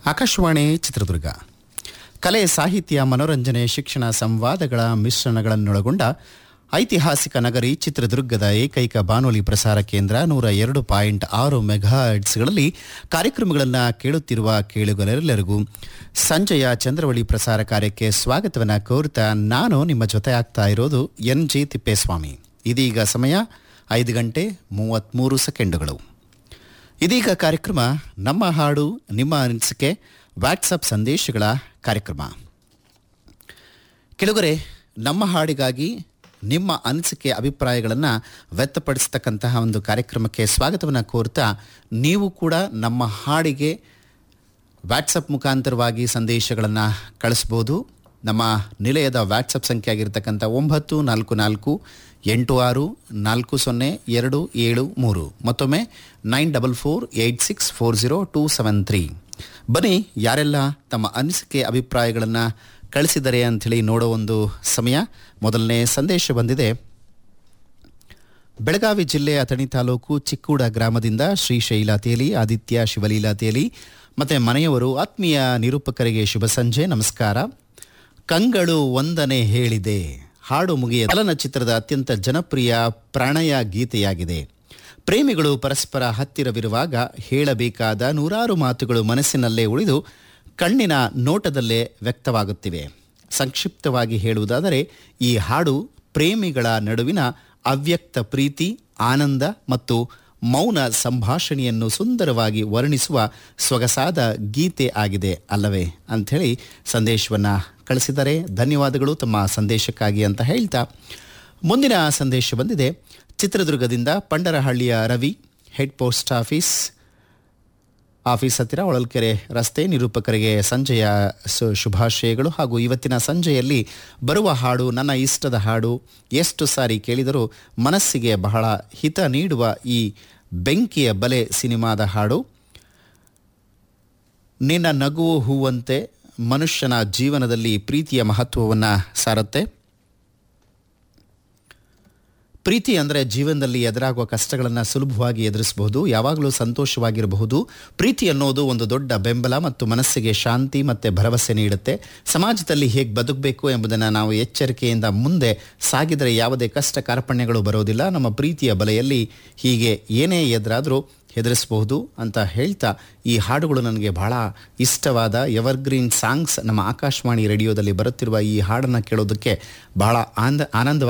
ಆಕಾಶವಾಣಿ ಚಿತ್ರದುರ್ಗ ಕಲೆ ಸಾಹಿತ್ಯ ಮನೋರಂಜನೆ ಶಿಕ್ಷಣ ಸಂವಾದಗಳ ಮಿಶ್ರಣಗಳನ್ನೊಳಗೊಂಡ ಐತಿಹಾಸಿಕ ನಗರಿ ಚಿತ್ರದುರ್ಗದ ಏಕೈಕ ಬಾನುಲಿ ಪ್ರಸಾರ ಕೇಂದ್ರ ನೂರ ಎರಡು ಪಾಯಿಂಟ್ ಆರು ಮೆಗಾಹರ್ಟ್ಸ್ಗಳಲ್ಲಿ ಕಾರ್ಯಕ್ರಮಗಳನ್ನು ಕೇಳುತ್ತಿರುವ ಕೇಳುಗರೆಲ್ಲರಿಗೂ ಸಂಜೆಯ ಚಂದ್ರವಳಿ ಪ್ರಸಾರ ಕಾರ್ಯಕ್ಕೆ ಸ್ವಾಗತವನ್ನು ಕೋರುತ್ತಾ ನಾನು ನಿಮ್ಮ ಜೊತೆ ಆಗ್ತಾ ಇರೋದು ಎನ್ ಜಿ ತಿಪ್ಪೇಸ್ವಾಮಿ ಇದೀಗ ಸಮಯ ಐದು ಗಂಟೆ ಮೂವತ್ತ್ಮೂರು ಸೆಕೆಂಡುಗಳು ಇದೀಗ ಕಾರ್ಯಕ್ರಮ ನಮ್ಮ ಹಾಡು ನಿಮ್ಮ ಅನಿಸಿಕೆ ವಾಟ್ಸಪ್ ಸಂದೇಶಗಳ ಕಾರ್ಯಕ್ರಮ ಕೆಳಗರೆ ನಮ್ಮ ಹಾಡಿಗಾಗಿ ನಿಮ್ಮ ಅನಿಸಿಕೆ ಅಭಿಪ್ರಾಯಗಳನ್ನು ವ್ಯಕ್ತಪಡಿಸ್ತಕ್ಕಂತಹ ಒಂದು ಕಾರ್ಯಕ್ರಮಕ್ಕೆ ಸ್ವಾಗತವನ್ನು ಕೋರ್ತಾ ನೀವು ಕೂಡ ನಮ್ಮ ಹಾಡಿಗೆ ವಾಟ್ಸಪ್ ಮುಖಾಂತರವಾಗಿ ಸಂದೇಶಗಳನ್ನು ಕಳಿಸ್ಬೋದು ನಮ್ಮ ನಿಲಯದ ವಾಟ್ಸಪ್ ಸಂಖ್ಯೆ ಆಗಿರ್ತಕ್ಕಂಥ ಒಂಬತ್ತು ನಾಲ್ಕು ನಾಲ್ಕು ಎಂಟು ಆರು ನಾಲ್ಕು ಸೊನ್ನೆ ಎರಡು ಏಳು ಮೂರು ಮತ್ತೊಮ್ಮೆ nine double four eight six four zero two seven three ಬನ್ನಿ ಯಾರೆಲ್ಲ ತಮ್ಮ ಅನಿಸಿಕೆ ಅಭಿಪ್ರಾಯಗಳನ್ನು ಕಳಿಸಿದರೆ ಅಂಥೇಳಿ ನೋಡೋ ಒಂದು ಸಮಯ ಮೊದಲನೇ ಸಂದೇಶ ಬಂದಿದೆ ಬೆಳಗಾವಿ ಜಿಲ್ಲೆ ಅಥಣಿ ತಾಲೂಕು ಚಿಕ್ಕೂಡ ಗ್ರಾಮದಿಂದ ಶ್ರೀಶೈಲ ತೇಲಿ ಆದಿತ್ಯ ಶಿವಲೀಲಾ ತೇಲಿ ಮತ್ತು ಮನೆಯವರು ಆತ್ಮೀಯ ನಿರೂಪಕರಿಗೆ ಶುಭ ಸಂಜೆ ನಮಸ್ಕಾರ ಕಂಗಳು ಒಂದನೆ ಹೇಳಿದೆ ಹಾಡು ಮುಗಿಯ ಚಲನಚಿತ್ರದ ಅತ್ಯಂತ ಜನಪ್ರಿಯ ಪ್ರಣಯ ಗೀತೆಯಾಗಿದೆ ಪ್ರೇಮಿಗಳು ಪರಸ್ಪರ ಹತ್ತಿರವಿರುವಾಗ ಹೇಳಬೇಕಾದ ನೂರಾರು ಮಾತುಗಳು ಮನಸ್ಸಿನಲ್ಲೇ ಉಳಿದು ಕಣ್ಣಿನ ನೋಟದಲ್ಲೇ ವ್ಯಕ್ತವಾಗುತ್ತಿವೆ ಸಂಕ್ಷಿಪ್ತವಾಗಿ ಹೇಳುವುದಾದರೆ ಈ ಹಾಡು ಪ್ರೇಮಿಗಳ ನಡುವಿನ ಅವ್ಯಕ್ತ ಪ್ರೀತಿ ಆನಂದ ಮತ್ತು ಮೌನ ಸಂಭಾಷಣೆಯನ್ನು ಸುಂದರವಾಗಿ ವರ್ಣಿಸುವ ಸೊಗಸಾದ ಗೀತೆ ಆಗಿದೆ ಅಲ್ಲವೇ ಅಂಥೇಳಿ ಸಂದೇಶವನ್ನು ಕಳಿಸಿದ್ದಾರೆ ಧನ್ಯವಾದಗಳು ತಮ್ಮ ಸಂದೇಶಕ್ಕಾಗಿ ಅಂತ ಹೇಳ್ತಾ ಮುಂದಿನ ಸಂದೇಶ ಬಂದಿದೆ ಚಿತ್ರದುರ್ಗದಿಂದ ಪಂಡರಹಳ್ಳಿಯ Ravi head post office office ಹತ್ತಿರ ಹೊಳಲ್ಕೆರೆ ರಸ್ತೆ ನಿರೂಪಕರಿಗೆ ಸಂಜೆಯ ಸು ಶುಭಾಶಯಗಳು ಹಾಗೂ ಇವತ್ತಿನ ಸಂಜೆಯಲ್ಲಿ ಬರುವ ಹಾಡು ನನ್ನ ಇಷ್ಟದ ಹಾಡು ಎಷ್ಟು ಸಾರಿ ಕೇಳಿದರೂ ಮನಸ್ಸಿಗೆ ಬಹಳ ಹಿತ ನೀಡುವ ಈ ಬೆಂಕಿಯ ಬಲೆ ಸಿನಿಮಾದ ಹಾಡು ನಿನ್ನ ನಗುವು ಹೂವಂತೆ ಮನುಷ್ಯನ ಜೀವನದಲ್ಲಿ ಪ್ರೀತಿಯ ಮಹತ್ವವನ್ನು ಸಾರುತ್ತೆ ಪ್ರೀತಿ ಅಂದರೆ ಜೀವನದಲ್ಲಿ ಎದುರಾಗುವ ಕಷ್ಟಗಳನ್ನು ಸುಲಭವಾಗಿ ಎದುರಿಸಬಹುದು ಯಾವಾಗಲೂ ಸಂತೋಷವಾಗಿರಬಹುದು ಪ್ರೀತಿ ಅನ್ನೋದು ಒಂದು ದೊಡ್ಡ ಬೆಂಬಲ ಮತ್ತು ಮನಸ್ಸಿಗೆ ಶಾಂತಿ ಮತ್ತು ಭರವಸೆ ನೀಡುತ್ತೆ ಸಮಾಜದಲ್ಲಿ ಹೇಗೆ ಬದುಕಬೇಕು ಎಂಬುದನ್ನು ನಾವು ಎಚ್ಚರಿಕೆಯಿಂದ ಮುಂದೆ ಸಾಗಿದರೆ ಯಾವುದೇ ಕಷ್ಟ ಕಾರ್ಪಣ್ಯಗಳು ಬರೋದಿಲ್ಲ ನಮ್ಮ ಪ್ರೀತಿಯ ಬಲೆಯಲ್ಲಿ ಹೀಗೆ ಏನೇ ಎದುರಾದರೂ ಹೆದರಿಸಬಹುದು ಅಂತ ಹೇಳ್ತಾ ಈ ಹಾಡುಗಳು ನನಗೆ ಬಹಳ ಇಷ್ಟವಾದ ಎವರ್ಗ್ರೀನ್ ಸಾಂಗ್ಸ್ ನಮ್ಮ ಆಕಾಶವಾಣಿ ರೇಡಿಯೋದಲ್ಲಿ ಬರುತ್ತಿರುವ ಈ ಹಾಡನ್ನು ಕೇಳೋದಕ್ಕೆ ಬಹಳ ಆನಂದ ಆನಂದ